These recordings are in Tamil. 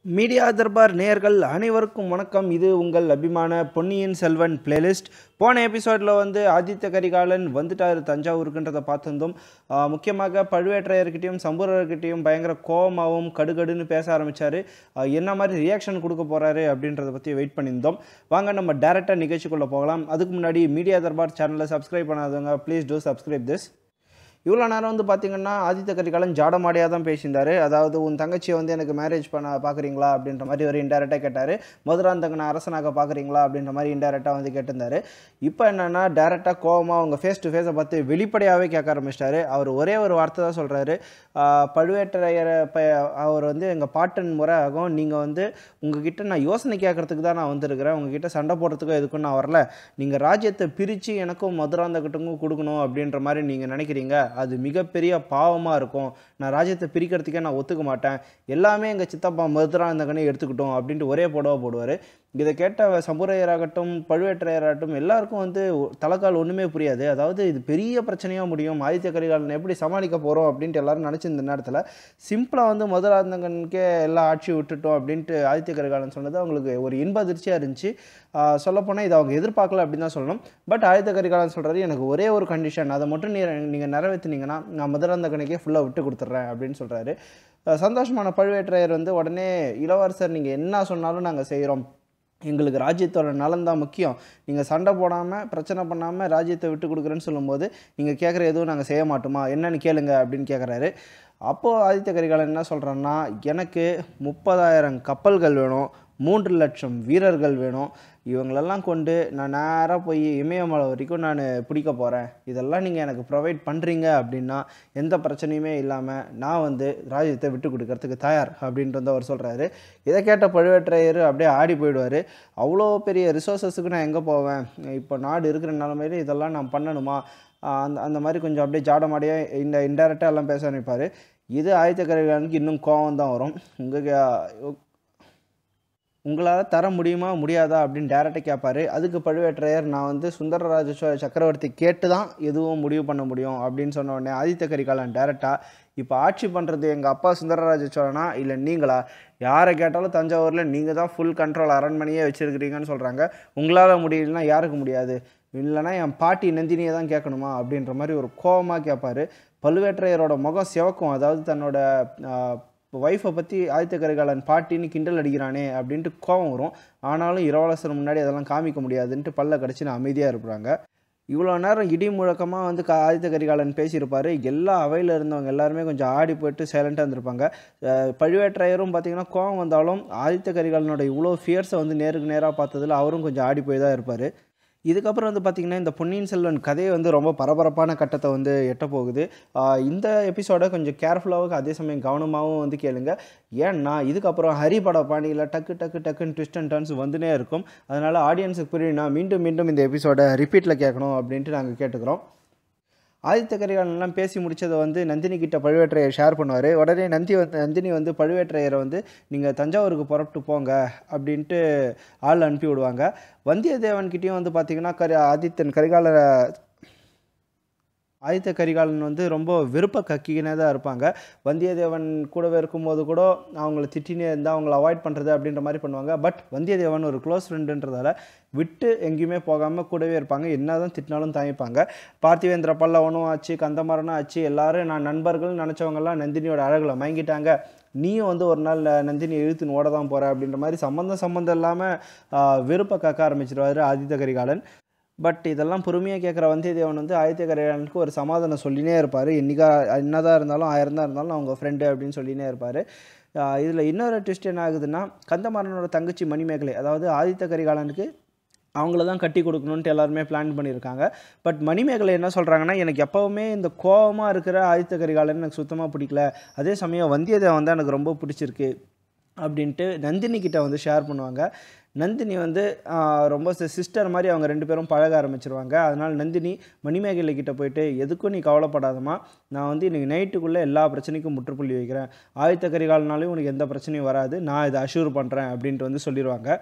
மீடியா தர்பார் நேயர்கள் அனைவருக்கும் வணக்கம் இது உங்கள் அபிமான பொன்னியின் செல்வன் பிளேலிஸ்ட் போன எபிசோடில் வந்து ஆதித்ய கரிகாலன் வந்துட்டார் தஞ்சாவூருக்குன்றதை பார்த்துருந்தோம் ஆஹ் முக்கியமாக பழுவேற்றையர்கிட்டையும் சம்பூரர்கிட்டையும் பயங்கர கோபமாகவும் கடுகடுன்னு பேச ஆரம்பித்தார் என்ன மாதிரி ரியாக்ஷன் கொடுக்க போகிறாரு அப்படின்றத பற்றி வெயிட் பண்ணியிருந்தோம் வாங்க நம்ம டேரெக்டாக நிகழ்ச்சிக்குள்ளே போகலாம் அதுக்கு முன்னாடி மீடியா தர்பார் சேனலை சப்ஸ்கிரைப் பண்ணாதவங்க ப்ளீஸ் டூ சப்ஸ்கிரைப் திஸ் இவ்வளோ நேரம் வந்து பார்த்தீங்கன்னா ஆதித்த கரிகாலன் ஜாடமாடியாக தான் பேசியிருந்தாரு அதாவது உன் தங்கச்சியை வந்து எனக்கு மேரேஜ் பண்ண பார்க்குறீங்களா அப்படின்ற மாதிரி ஒரு இன்டெரக்டாக கேட்டார் மதுராந்தகனை அரசனாக பார்க்குறீங்களா அப்படின்ற மாதிரி இன்டெரக்டாக வந்து கேட்டிருந்தாரு இப்போ என்னென்னா டேரெக்டாக கோவமாக அவங்க ஃபேஸ் டு ஃபேஸை பார்த்து வெளிப்படையாகவே கேட்க ஆரம்பிச்சிட்டாரு அவர் ஒரே ஒரு வார்த்தை தான் சொல்கிறாரு பழுவேட்டரையரை ப அவர் வந்து எங்கள் பாட்டன் முறை ஆகும் நீங்கள் வந்து உங்ககிட்ட நான் யோசனை கேட்குறதுக்கு தான் நான் வந்திருக்கிறேன் உங்ககிட்ட சண்டை போடுறதுக்கும் எதுக்கும் நான் வரல நீங்கள் ராஜ்யத்தை பிரித்து எனக்கும் மதுராந்தகட்டுக்கும் கொடுக்கணும் அப்படின்ற மாதிரி நீங்கள் நினைக்கிறீங்க அது மிகப்பெரிய பாவமாக இருக்கும் நான் ராஜ்யத்தை பிரிக்கிறதுக்கே நான் ஒத்துக்க மாட்டேன் எல்லாமே எங்கள் சித்தப்பா மதுராந்தகனே எடுத்துக்கிட்டோம் அப்படின்ட்டு ஒரே போடவா போடுவார் இதை கேட்ட சம்புரையராகட்டும் பழுவேற்றையராகட்டும் எல்லாருக்கும் வந்து தலைக்கால் ஒன்றுமே புரியாது அதாவது இது பெரிய பிரச்சனையாக முடியும் ஆதித்ய கரிகாலன் எப்படி சமாளிக்க போகிறோம் அப்படின்ட்டு எல்லாரும் நினச்சி இந்த நேரத்தில் சிம்பிளாக வந்து மதுராந்தகனுக்கே எல்லா ஆட்சி விட்டுட்டோம் அப்படின்ட்டு ஆதித்ய கரிகாலன் சொன்னது அவங்களுக்கு ஒரு இன்ப அதிர்ச்சியாக இருந்துச்சு சொல்லப்போனால் இதை அவங்க எதிர்பார்க்கல அப்படின்னு தான் சொல்லணும் பட் ஆதித்த கரிகாலன் சொல்கிறாரு எனக்கு ஒரே ஒரு கண்டிஷன் அதை மட்டும் நீ நீங்கள் நிறைவேற்றினீங்கன்னா நான் மதுராந்தகனுக்கே ஃபுல்லாக விட்டு கொடுத்துட்றேன் அப்படின்னு சொல்கிறாரு சந்தோஷமான பழுவேற்றையர் வந்து உடனே இளவரசர் நீங்கள் என்ன சொன்னாலும் நாங்கள் செய்கிறோம் எங்களுக்கு ராஜ்யத்தோட நலன் தான் முக்கியம் நீங்கள் சண்டை போடாமல் பிரச்சனை பண்ணாமல் ராஜ்யத்தை விட்டு கொடுக்குறேன்னு சொல்லும்போது நீங்கள் கேட்குற எதுவும் நாங்கள் செய்ய மாட்டோமா என்னன்னு கேளுங்க அப்படின்னு கேட்குறாரு அப்போது ஆதித்ய கரிகாலன் என்ன சொல்கிறேன்னா எனக்கு முப்பதாயிரம் கப்பல்கள் வேணும் மூன்று லட்சம் வீரர்கள் வேணும் இவங்களெல்லாம் கொண்டு நான் நேராக போய் இமயமலை வரைக்கும் நான் பிடிக்க போகிறேன் இதெல்லாம் நீங்கள் எனக்கு ப்ரொவைட் பண்ணுறீங்க அப்படின்னா எந்த பிரச்சனையுமே இல்லாமல் நான் வந்து ராஜ்யத்தை விட்டு கொடுக்கறதுக்கு தயார் அப்படின்ட்டு வந்து அவர் சொல்கிறாரு இதை கேட்ட பழுவேற்றையர் அப்படியே ஆடி போயிடுவார் அவ்வளோ பெரிய ரிசோர்ஸஸுக்கு நான் எங்கே போவேன் இப்போ நாடு இருக்கிற நிலமையில இதெல்லாம் நான் பண்ணணுமா அந்த அந்த மாதிரி கொஞ்சம் அப்படியே ஜாடமாடியாக இந்த இன்டெரக்டாக எல்லாம் பேச ஆரம்பிப்பார் இது ஆதித்த கரிகாலனுக்கு இன்னும் கோவம் தான் வரும் உங்கள் உங்களால் தர முடியுமா முடியாதா அப்படின்னு டேரெக்டாக கேட்பாரு அதுக்கு பழுவேற்றையர் நான் வந்து சுந்தரராஜ சோழ சக்கரவர்த்தி கேட்டு தான் எதுவும் முடிவு பண்ண முடியும் அப்படின்னு சொன்ன உடனே ஆதித்த கரிகாலன் டேரெக்டாக இப்போ ஆட்சி பண்ணுறது எங்கள் அப்பா சுந்தரராஜ சோழனா இல்லை நீங்களா யாரை கேட்டாலும் தஞ்சாவூரில் நீங்கள் தான் ஃபுல் கண்ட்ரோல் அரண்மனையே வச்சுருக்கிறீங்கன்னு சொல்கிறாங்க உங்களால் முடியலன்னா யாருக்கு முடியாது இல்லைனா என் பாட்டி நந்தினியை தான் கேட்கணுமா அப்படின்ற மாதிரி ஒரு கோபமாக கேட்பார் பழுவேற்றையரோட முகம் சிவக்கும் அதாவது தன்னோட ஒய்ஃபை பற்றி ஆதித்த கரிகாலன் பாட்டின்னு கிண்டல் அடிக்கிறானே அப்படின்ட்டு கோபம் வரும் ஆனாலும் இரவலசர் முன்னாடி அதெல்லாம் காமிக்க முடியாதுன்ட்டு பல்ல கடிச்சு நான் அமைதியாக இருப்பாங்க இவ்வளோ நேரம் இடி முழக்கமாக வந்து கா ஆதித்த கரிகாலன் பேசியிருப்பார் எல்லா அவையில் இருந்தவங்க எல்லாருமே கொஞ்சம் ஆடி போயிட்டு சைலண்ட்டாக இருந்திருப்பாங்க பழுவேற்றையரும் பார்த்திங்கன்னா கோவம் வந்தாலும் ஆதித்த கரிகாலனோட இவ்வளோ ஃபியர்ஸை வந்து நேருக்கு நேராக பார்த்ததில் அவரும் கொஞ்சம் ஆடி போய் தான் இருப்பார் இதுக்கப்புறம் வந்து பார்த்திங்கன்னா இந்த பொன்னியின் செல்வன் கதையை வந்து ரொம்ப பரபரப்பான கட்டத்தை வந்து எட்ட போகுது இந்த எபிசோடை கொஞ்சம் கேர்ஃபுல்லாகவும் அதே சமயம் கவனமாகவும் வந்து கேளுங்க ஏன்னா இதுக்கப்புறம் ஹரிபட பாணியில் டக்கு டக்கு டக்குன்னு ட்விஸ்ட் அண்ட் டர்ன்ஸ் வந்துனே இருக்கும் அதனால் ஆடியன்ஸுக்கு புரியும்னா மீண்டும் மீண்டும் இந்த எபிசோடை ரிப்பீட்டில் கேட்கணும் அப்படின்ட்டு நாங்கள் கேட்டுக்கிறோம் ஆதித்த கரிகாலன்லாம் பேசி முடித்ததை வந்து நந்தினி கிட்ட பழுவேற்றையர் ஷேர் பண்ணுவார் உடனே நந்தி வந்து நந்தினி வந்து பழுவேற்றையரை வந்து நீங்கள் தஞ்சாவூருக்கு புறப்பட்டு போங்க அப்படின்ட்டு ஆள் அனுப்பி விடுவாங்க வந்தியத்தேவன்கிட்டையும் வந்து பார்த்திங்கன்னா கரி ஆதித்தன் கரிகால ஆதித்த கரிகாலன் வந்து ரொம்ப விருப்ப கக்கினே தான் இருப்பாங்க வந்தியத்தேவன் கூடவே இருக்கும்போது கூட அவங்கள திட்டினே இருந்தால் அவங்கள அவாய்ட் பண்ணுறது அப்படின்ற மாதிரி பண்ணுவாங்க பட் வந்தியத்தேவன் ஒரு க்ளோஸ் ஃப்ரெண்டுன்றதால விட்டு எங்கேயுமே போகாமல் கூடவே இருப்பாங்க என்ன தான் திட்டினாலும் தாங்கிப்பாங்க பார்த்திவேந்திர பல்லவனும் ஆச்சு கந்தமரனும் ஆச்சு எல்லாரும் நான் நண்பர்கள் நினச்சவங்கெல்லாம் நந்தினியோட அழகில் மயங்கிட்டாங்க நீயும் வந்து ஒரு நாள் நந்தினி இழுத்துன்னு ஓட தான் போகிற அப்படின்ற மாதிரி சம்மந்தம் சம்மந்தம் இல்லாமல் வெறுப்பை காக்க ஆரம்பிச்சிருவார் ஆதித்த கரிகாலன் பட் இதெல்லாம் பொறுமையாக கேட்குற வந்தியத்தேவன் வந்து ஆதித்ய கரிகாலனுக்கு ஒரு சமாதானம் சொல்லினே இருப்பார் என்னைக்கா என்னதான் இருந்தாலும் ஆயிரம் தான் இருந்தாலும் அவங்க ஃப்ரெண்டு அப்படின்னு சொல்லினே இருப்பார் இதில் இன்னொரு ட்விஸ்ட் என்ன ஆகுதுன்னா கந்தமாறனோட தங்கச்சி மணிமேகலை அதாவது ஆதித்த கரிகாலனுக்கு அவங்கள தான் கட்டி கொடுக்கணுன்ட்டு எல்லாருமே பிளான் பண்ணியிருக்காங்க பட் மணிமேகலை என்ன சொல்கிறாங்கன்னா எனக்கு எப்போவுமே இந்த கோபமாக இருக்கிற ஆதித்த கரிகாலன் எனக்கு சுத்தமாக பிடிக்கல அதே சமயம் வந்தியத்தேவன் தான் எனக்கு ரொம்ப பிடிச்சிருக்கு அப்படின்ட்டு நந்தினி கிட்ட வந்து ஷேர் பண்ணுவாங்க நந்தினி வந்து ரொம்ப சிஸ்டர் மாதிரி அவங்க ரெண்டு பேரும் பழக ஆரம்பிச்சிருவாங்க அதனால் நந்தினி மணிமேகலை கிட்ட போயிட்டு எதுக்கும் நீ கவலைப்படாதம்மா நான் வந்து இன்றைக்கி நைட்டுக்குள்ளே எல்லா பிரச்சனைக்கும் முற்றுப்புள்ளி வைக்கிறேன் ஆயத்த கரிகாலனாலையும் உனக்கு எந்த பிரச்சனையும் வராது நான் இதை அஷ்யூர் பண்ணுறேன் அப்படின்ட்டு வந்து சொல்லிடுவாங்க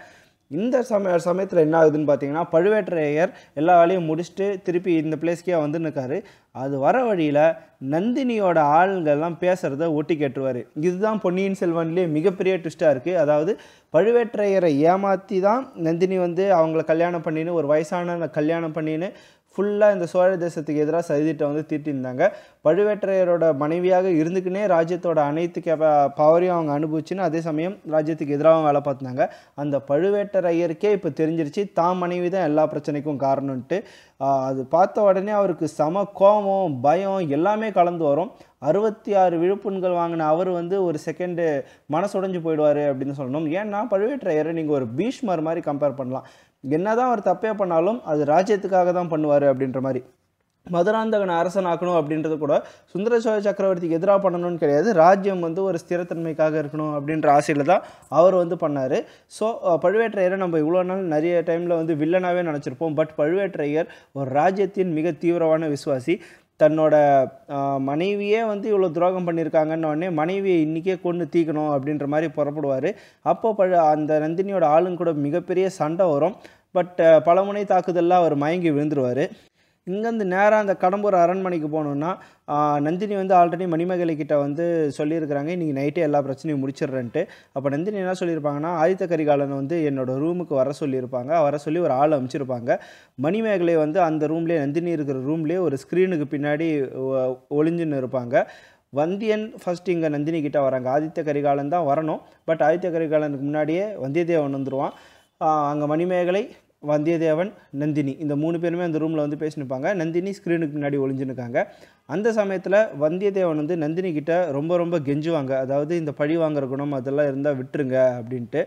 இந்த சமய சமயத்தில் என்ன ஆகுதுன்னு பார்த்தீங்கன்னா பழுவேட்டரையர் எல்லா வேலையும் முடிச்சுட்டு திருப்பி இந்த பிளேஸ்க்கே வந்து நிற்காரு அது வர வழியில் நந்தினியோட ஆளுங்கள்லாம் பேசுகிறத ஒட்டி கேட்டுருவார் இதுதான் பொன்னியின் செல்வன்லேயே மிகப்பெரிய ட்விஸ்ட்டாக இருக்குது அதாவது பழுவேட்டரையரை ஏமாற்றி தான் நந்தினி வந்து அவங்கள கல்யாணம் பண்ணின்னு ஒரு வயசான கல்யாணம் பண்ணின்னு ஃபுல்லாக இந்த சோழ தேசத்துக்கு எதிராக சதித்திட்டம் வந்து தீட்டியிருந்தாங்க பழுவேட்டரையரோட மனைவியாக இருந்துக்கினே ராஜ்யத்தோட அனைத்து கேப பவரையும் அவங்க அனுபவிச்சுன்னு அதே சமயம் ராஜ்யத்துக்கு எதிராகவும் வேலை பார்த்துனாங்க அந்த பழுவேட்டரையருக்கே இப்போ தெரிஞ்சிருச்சு தான் மனைவி தான் எல்லா பிரச்சனைக்கும் காரணம்ன்ட்டு ஆஹ் அது பார்த்த உடனே அவருக்கு சம கோபம் பயம் எல்லாமே கலந்து வரும் அறுபத்தி ஆறு விழுப்புண்கள் வாங்கின அவர் வந்து ஒரு செகண்டு மனசுடைஞ்சு போயிடுவார் அப்படின்னு சொல்லணும் ஏன்னா பழுவேட்டரையரை நீங்கள் ஒரு பீஷ்மர் மாதிரி கம்பேர் பண்ணலாம் என்னதான் அவர் தப்பே பண்ணாலும் அது ராஜ்யத்துக்காக தான் பண்ணுவார் அப்படின்ற மாதிரி மதுராந்தகனை அரசனாக்கணும் அப்படின்றது கூட சுந்தர சோழ சக்கரவர்த்திக்கு எதிராக பண்ணணும்னு கிடையாது ராஜ்யம் வந்து ஒரு ஸ்திரத்தன்மைக்காக இருக்கணும் அப்படின்ற ஆசையில் தான் அவர் வந்து பண்ணார் ஸோ பழுவேட்டரையரை நம்ம இவ்வளோ நாள் நிறைய டைமில் வந்து வில்லனாகவே நினச்சிருப்போம் பட் பழுவேட்டரையர் ஒரு ராஜ்யத்தின் மிக தீவிரமான விசுவாசி தன்னோட ஆஹ், மனைவியே வந்து இவ்வளோ துரோகம் பண்ணியிருக்காங்கன்ன உடனே மனைவியை இன்றைக்கே கொண்டு தீக்கணும் அப்படின்ற மாதிரி புறப்படுவார் அப்போ பழு அந்த நந்தினியோட ஆளுங்க கூட மிகப்பெரிய சண்டை வரும் பட் பலமுனை தாக்குதலில் அவர் மயங்கி விழுந்துருவார் இங்கேருந்து நேராக அந்த கடம்பூர் அரண்மனைக்கு போகணுன்னா ஆஹ், நந்தினி வந்து ஆல்ரெடி மணிமேகலை கிட்ட வந்து சொல்லியிருக்கிறாங்க இன்றைக்கி நைட்டே எல்லா பிரச்சனையும் முடிச்சிடுறேன்ட்டு அப்போ நந்தினி என்ன சொல்லியிருப்பாங்கன்னா ஆதித்த கரிகாலன் வந்து என்னோட ரூமுக்கு வர சொல்லியிருப்பாங்க வர சொல்லி ஒரு ஆள் அமைச்சிருப்பாங்க மணிமேகலை வந்து அந்த ரூம்லேயே நந்தினி இருக்கிற ரூம்லேயே ஒரு ஸ்க்ரீனுக்கு பின்னாடி ஒ- ஒளிஞ்சுன்னு இருப்பாங்க வந்தியன் ஃபர்ஸ்ட் இங்கே நந்தினி கிட்ட வராங்க ஆதித்த கரிகாலன் தான் வரணும் பட் ஆதித்த கரிகாலனுக்கு முன்னாடியே வந்தியத்தேவன் வந்துடுவான் அங்கே மணிமேகலை வந்தியத்தேவன் நந்தினி இந்த மூணு பேருமே அந்த ரூமில் வந்து பேசினிருப்பாங்க நந்தினி ஸ்க்ரீனுக்கு முன்னாடி ஒளிஞ்சுனுக்காங்க அந்த சமயத்தில் வந்தியத்தேவன் வந்து நந்தினி கிட்ட ரொம்ப ரொம்ப கெஞ்சுவாங்க அதாவது இந்த பழி வாங்குற குணம் அதெல்லாம் இருந்தால் விட்டுருங்க அப்படின்ட்டு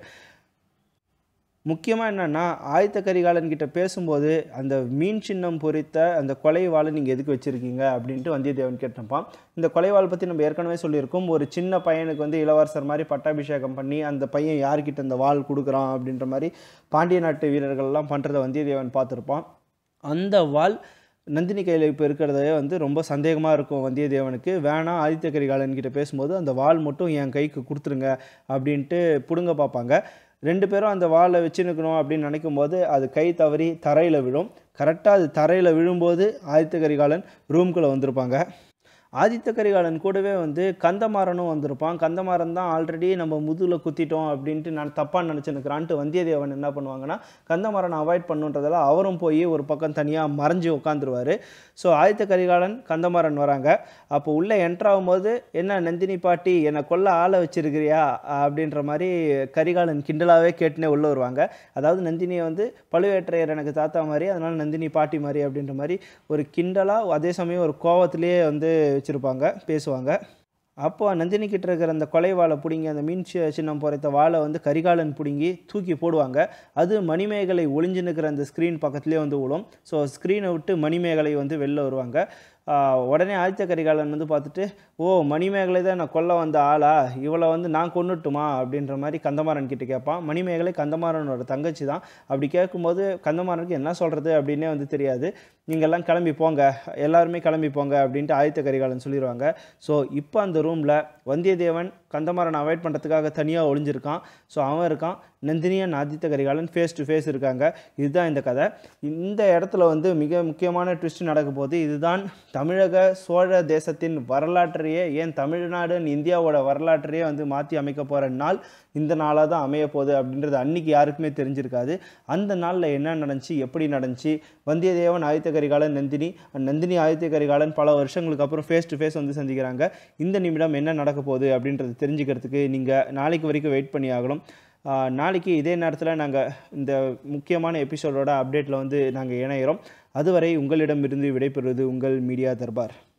முக்கியமாக என்னென்னா ஆயத்த கரிகாலன் கிட்ட பேசும்போது அந்த மீன் சின்னம் பொறித்த அந்த கொலை வாளை நீங்கள் எதுக்கு வச்சுருக்கீங்க அப்படின்ட்டு வந்தியத்தேவன் கேட்டப்பான் இந்த கொலை வாள் பற்றி நம்ம ஏற்கனவே சொல்லியிருக்கோம் ஒரு சின்ன பையனுக்கு வந்து இளவரசர் மாதிரி பட்டாபிஷேகம் பண்ணி அந்த பையன் யார்கிட்ட இந்த வாள் கொடுக்குறான் அப்படின்ற மாதிரி பாண்டிய நாட்டு வீரர்கள்லாம் பண்ணுறதை வந்தியத்தேவன் பார்த்துருப்பான் அந்த வாள் நந்தினி கையில் இப்போ இருக்கிறதே வந்து ரொம்ப சந்தேகமாக இருக்கும் வந்தியத்தேவனுக்கு வேணாம் ஆதித்த கரிகாலன் கிட்ட பேசும்போது அந்த வாள் மட்டும் என் கைக்கு கொடுத்துருங்க அப்படின்ட்டு பிடுங்க பார்ப்பாங்க ரெண்டு பேரும் அந்த வாளை வச்சு நிற்கணும் அப்படின்னு நினைக்கும் போது அது கை தவறி தரையில் விழும் கரெக்டாக அது தரையில் விழும்போது ஆதித்த கரிகாலன் ரூம்குள்ளே வந்திருப்பாங்க ஆதித்த கரிகாலன் கூடவே வந்து கந்தமாறனும் வந்திருப்பான் கந்தமாறன் தான் ஆல்ரெடி நம்ம முதுகில் குத்திட்டோம் அப்படின்ட்டு நான் தப்பாக நினச்சினுக்கிறான்ட்டு வந்தியத்தேவன் என்ன பண்ணுவாங்கன்னா கந்தமாறனை அவாய்ட் பண்ணுன்றதால அவரும் போய் ஒரு பக்கம் தனியாக மறைஞ்சு உட்காந்துருவார் ஸோ ஆதித்த கரிகாலன் கந்தமாறன் வராங்க அப்போ உள்ளே என்ட்ரு ஆகும்போது என்ன நந்தினி பாட்டி என்னை கொல்ல ஆளை வச்சிருக்கிறியா அப்படின்ற மாதிரி கரிகாலன் கிண்டலாகவே கேட்டுனே உள்ளே வருவாங்க அதாவது நந்தினியை வந்து பழுவேற்றையர் எனக்கு தாத்தா மாதிரி அதனால் நந்தினி பாட்டி மாதிரி அப்படின்ற மாதிரி ஒரு கிண்டலாக அதே சமயம் ஒரு கோவத்திலேயே வந்து வச்சுருப்பாங்க பேசுவாங்க அப்போ நந்தினி கிட்ட இருக்கிற அந்த கொலை வாழை பிடுங்கி அந்த மீன் சி- சின்னம் பொறைத்த வாழை வந்து கரிகாலன் பிடுங்கி தூக்கி போடுவாங்க அது மணிமேகலை ஒளிஞ்சு நிற்கிற அந்த ஸ்க்ரீன் பக்கத்துலேயே வந்து விழும் ஸோ ஸ்க்ரீனை விட்டு மணிமேகலை வந்து வெளில வருவாங்க ஆஹ் உடனே ஆதித்த கரிகாலன் வந்து பார்த்துட்டு ஓ மணிமேகலை தான் நான் கொல்ல வந்த ஆளா இவளை வந்து நான் கொன்னுட்டுமா அப்படின்ற மாதிரி கந்தமாறன் கிட்ட கேட்பான் மணிமேகலை கந்தமாறனோட தங்கச்சி தான் அப்படி கேட்கும்போது கந்தமாறனுக்கு என்ன சொல்கிறது அப்படின்னே வந்து தெரியாது நீங்கள்லாம் கிளம்பி போங்க எல்லாருமே கிளம்பி போங்க அப்படின்ட்டு ஆதித்த கரிகாலன் சொல்லிடுவாங்க ஸோ இப்போ அந்த ரூமில் வந்தியத்தேவன் கந்தமாறனை அவாய்ட் பண்ணுறதுக்காக தனியாக ஒளிஞ்சிருக்கான் ஸோ அவன் இருக்கான் நந்தினியன் Aditha Karikalan face to face இருக்காங்க இதுதான் இந்த கதை இந்த இடத்துல வந்து மிக முக்கியமான ட்விஸ்ட் நடக்க போகுது இதுதான் தமிழக சோழ தேசத்தின் வரலாற்றையே ஏன் தமிழ்நாடு இந்தியாவோட வரலாற்றையே வந்து மாற்றி அமைக்க போகிற நாள் இந்த நாளாக தான் அமைய போகுது அப்படின்றது அன்னைக்கு யாருக்குமே தெரிஞ்சிருக்காது அந்த நாளில் என்ன நடந்துச்சு எப்படி நடந்துச்சு வந்தியத்தேவன் ஆதித்த கரிகாலன் நந்தினி நந்தினி ஆதித்த கரிகாலன் பல வருஷங்களுக்கு அப்புறம் ஃபேஸ் டு ஃபேஸ் வந்து சந்திக்கிறாங்க இந்த நிமிடம் என்ன நடக்க போகுது அப்படின்றது தெரிஞ்சுக்கிறதுக்கு நீங்கள் நாளைக்கு வரைக்கும் வெயிட் பண்ணி ஆகணும் ஆஹ் நாளைக்கு இதே நேரத்தில் நாங்கள் இந்த முக்கியமான எபிசோடோட அப்டேட்டில் வந்து நாங்கள் இணையிறோம் அதுவரை உங்களிடமிருந்து விடைபெறுவது உங்கள் மீடியா தர்பார்